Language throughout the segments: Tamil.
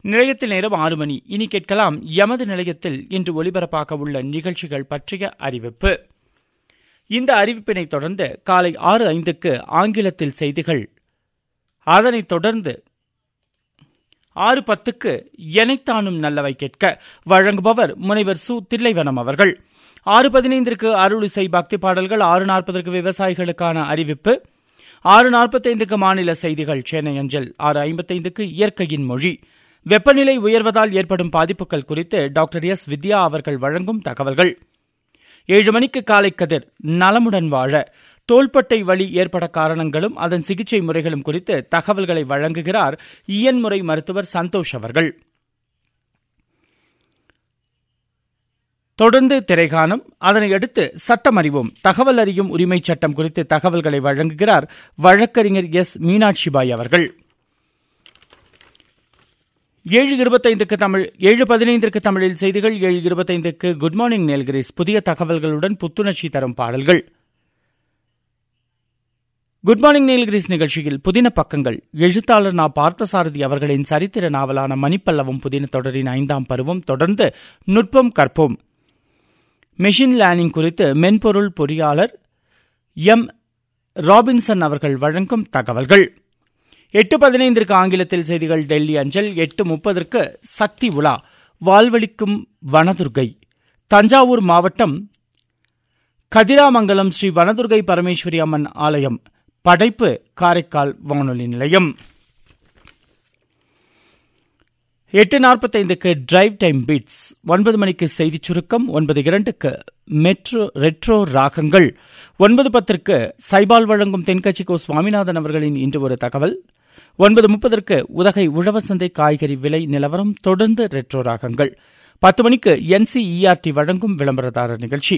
நிலையத்தில் நேரம் ஆறு மணி இனி கேட்கலாம் எமது நிலையத்தில் இன்று ஒலிபரப்பாக உள்ள நிகழ்ச்சிகள் பற்றிய அறிவிப்பு இந்த அறிவிப்பினை தொடர்ந்து காலை ஆறு ஐந்துக்கு ஆங்கிலத்தில் செய்திகள் அதனைத் தொடர்ந்து ஆறு பத்துக்கு எனைத்தானும் நல்லவை கேட்க வழங்குபவர் முனைவர் சு தில்லைவனம் அவர்கள் ஆறு பதினைந்திற்கு அருளிசை பக்தி பாடல்கள் ஆறு நாற்பதற்கு விவசாயிகளுக்கான அறிவிப்பு ஆறு நாற்பத்தைந்துக்கு மாநில செய்திகள் சென்னை அஞ்சல் ஆறு ஐம்பத்தைந்துக்கு இயற்கையின் மொழி வெப்பநிலை உயர்வதால் ஏற்படும் பாதிப்புகள் குறித்து டாக்டர் எஸ் வித்யா அவர்கள் வழங்கும் தகவல்கள் ஏழு மணிக்கு காலை கதிர் நலமுடன் வாழ தோள்பட்டை வலி ஏற்பட காரணங்களும் அதன் சிகிச்சை முறைகளும் குறித்து தகவல்களை வழங்குகிறார் இயன்முறை மருத்துவர் சந்தோஷ் அவர்கள் தொடர்ந்து திரைகாணும் அதனை அடுத்து சட்டம் அறிவோம் தகவல் அறியும் உரிமை சட்டம் குறித்து தகவல்களை வழங்குகிறார் வழக்கறிஞர் எஸ் மீனாட்சிபாய் அவர்கள் ஏழு இருபத்தைந்துக்கு தமிழ் ஏழு பதினைந்திற்கு தமிழில் செய்திகள் ஏழு இருபத்தைந்துக்கு குட் மார்னிங் நேல்கிரிஸ் புதிய தகவல்களுடன் புத்துணர்ச்சி தரும் பாடல்கள் குட் மார்னிங் நீலகிரிஸ் நிகழ்ச்சியில் புதின பக்கங்கள் எழுத்தாளர் நா பார்த்தசாரதி அவர்களின் சரித்திர நாவலான மணிப்பல்லவம் புதின தொடரின் ஐந்தாம் பருவம் தொடர்ந்து நுட்பம் கற்போம் மெஷின் லேர்னிங் குறித்து மென்பொருள் பொறியாளர் எம் ராபின்சன் அவர்கள் வழங்கும் தகவல்கள் எட்டு பதினைந்திற்கு ஆங்கிலத்தில் செய்திகள் டெல்லி அஞ்சல் எட்டு முப்பதற்கு சக்தி உலா வாழ்வழிக்கும் வனதுர்கை தஞ்சாவூர் மாவட்டம் கதிராமங்கலம் ஸ்ரீ வனதுர்கை பரமேஸ்வரி அம்மன் ஆலயம் படைப்பு காரைக்கால் வானொலி நிலையம் எட்டு நாற்பத்தைந்துக்கு டிரைவ் டைம் பீட்ஸ் ஒன்பது மணிக்கு செய்திச் சுருக்கம் ஒன்பது இரண்டுக்கு மெட்ரோ ரெட்ரோ ராகங்கள் ஒன்பது பத்திற்கு சைபால் வழங்கும் தென்கட்சி கோ சுவாமிநாதன் அவர்களின் இன்று ஒரு தகவல் ஒன்பது முப்பதற்கு உதகை உழவர் சந்தை காய்கறி விலை நிலவரம் தொடர்ந்து ரெட்ரோ ராகங்கள் பத்து மணிக்கு என்சிஇஆர்டி வழங்கும் விளம்பரதாரர் நிகழ்ச்சி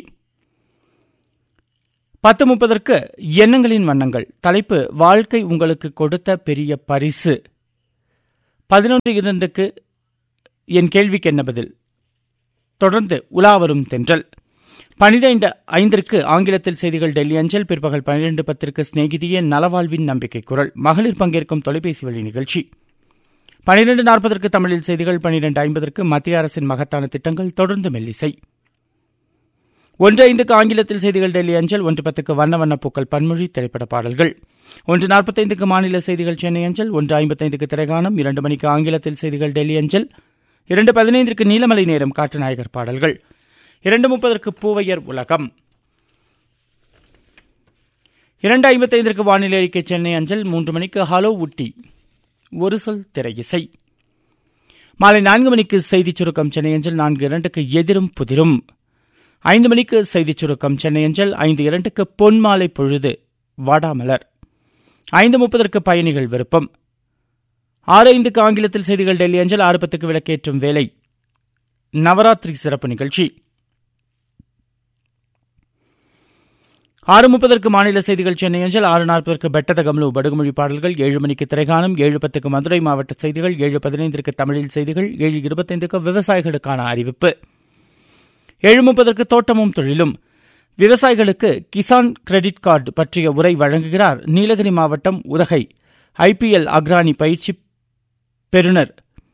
பத்து முப்பதற்கு எண்ணங்களின் வண்ணங்கள் தலைப்பு வாழ்க்கை உங்களுக்கு கொடுத்த பெரிய பரிசு பதினொன்று இரண்டுக்கு என் கேள்விக்கு என்ன பதில் தொடர்ந்து உலாவரும் தென்றல் பனிரெண்டு ஐந்திற்கு ஆங்கிலத்தில் செய்திகள் டெல்லி அஞ்சல் பிற்பகல் பனிரெண்டு பத்திற்கு சிநேகிதிய நலவாழ்வின் நம்பிக்கை குரல் மகளிர் பங்கேற்கும் தொலைபேசி வழி நிகழ்ச்சி பனிரெண்டு நாற்பதற்கு தமிழில் செய்திகள் பனிரெண்டு ஐம்பதற்கு மத்திய அரசின் மகத்தான திட்டங்கள் தொடர்ந்து மெல்லிசை ஒன்று ஐந்துக்கு ஆங்கிலத்தில் செய்திகள் டெல்லி அஞ்சல் ஒன்று பத்துக்கு வண்ண வண்ண பூக்கள் பன்மொழி திரைப்பட பாடல்கள் ஒன்று நாற்பத்தைந்துக்கு மாநில செய்திகள் சென்னை அஞ்சல் ஒன்று ஐம்பத்தைந்துக்கு திரைகானம் இரண்டு மணிக்கு ஆங்கிலத்தில் செய்திகள் டெல்லி அஞ்சல் இரண்டு பதினைந்திற்கு நீலமலை நேரம் காட்டுநாயகர் பாடல்கள் இரண்டு முப்பதற்கு பூவையர் உலகம் இரண்டு ஐம்பத்தைந்திற்கு வானிலை அறிக்கை சென்னை அஞ்சல் மூன்று மணிக்கு ஹலோ ஊட்டி ஒரு சொல் திரையிசை மாலை நான்கு மணிக்கு செய்திச் சுருக்கம் சென்னை அஞ்சல் நான்கு இரண்டுக்கு எதிரும் புதிரும் ஐந்து மணிக்கு செய்திச் சுருக்கம் சென்னை அஞ்சல் ஐந்து இரண்டுக்கு பொன்மாலை பொழுது வாடாமலர் ஐந்து முப்பதற்கு பயணிகள் விருப்பம் ஆறு ஐந்துக்கு ஆங்கிலத்தில் செய்திகள் டெல்லி அஞ்சல் ஆறு பத்துக்கு விளக்கேற்றும் வேலை நவராத்திரி சிறப்பு நிகழ்ச்சி ஆறு முப்பதற்கு மாநில செய்திகள் சென்னை அஞ்சல் ஆறு நாற்பதற்கு பெட்டத கம்லு படுகுமொழி பாடல்கள் ஏழு மணிக்கு திரைகானம் ஏழு பத்துக்கு மதுரை மாவட்ட செய்திகள் ஏழு பதினைந்திற்கு தமிழில் செய்திகள் ஏழு இருபத்தைந்துக்கு விவசாயிகளுக்கான அறிவிப்பு ஏழு முப்பதற்கு தோட்டமும் தொழிலும் விவசாயிகளுக்கு கிசான் கிரெடிட் கார்டு பற்றிய உரை வழங்குகிறார் நீலகிரி மாவட்டம் உதகை ஐபிஎல் அக்ரானி பயிற்சி பெறுநர்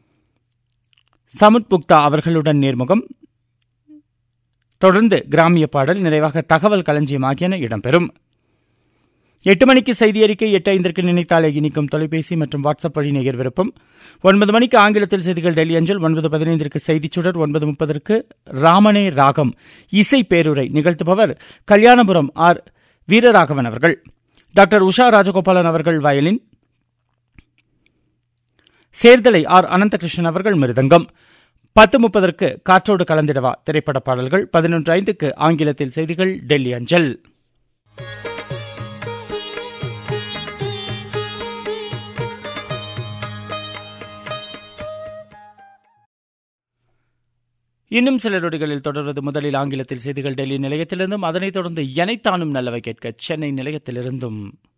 சமுத் புக்தா அவர்களுடன் நேர்முகம் தொடர்ந்து கிராமிய பாடல் நிறைவாக தகவல் களஞ்சியம் ஆகியன இடம்பெறும் எட்டு மணிக்கு செய்தி அறிக்கை எட்டு ஐந்திற்கு நினைத்தாலே இனிக்கும் தொலைபேசி மற்றும் வாட்ஸ்அப் வழி நேயர் விருப்பம் ஒன்பது மணிக்கு ஆங்கிலத்தில் செய்திகள் டெல்லி அஞ்சல் ஒன்பது பதினைந்திற்கு செய்திச் சுடர் ஒன்பது முப்பதற்கு ராமனே ராகம் இசை பேருரை நிகழ்த்துபவர் கல்யாணபுரம் ஆர் வீரராகவன் அவர்கள் டாக்டர் உஷா ராஜகோபாலன் அவர்கள் வயலின் சேர்தலை ஆர் அனந்தகிருஷ்ணன் அவர்கள் மிருதங்கம் பத்து முப்பதற்கு காற்றோடு கலந்திடவா திரைப்பட பாடல்கள் பதினொன்று ஐந்துக்கு ஆங்கிலத்தில் செய்திகள் டெல்லி அஞ்சல் இன்னும் சில நொடிகளில் தொடர்வது முதலில் ஆங்கிலத்தில் செய்திகள் டெல்லி நிலையத்திலிருந்தும் அதனைத் தொடர்ந்து எனைத்தானும் நல்லவை கேட்க சென்னை நிலையத்திலிருந்தும்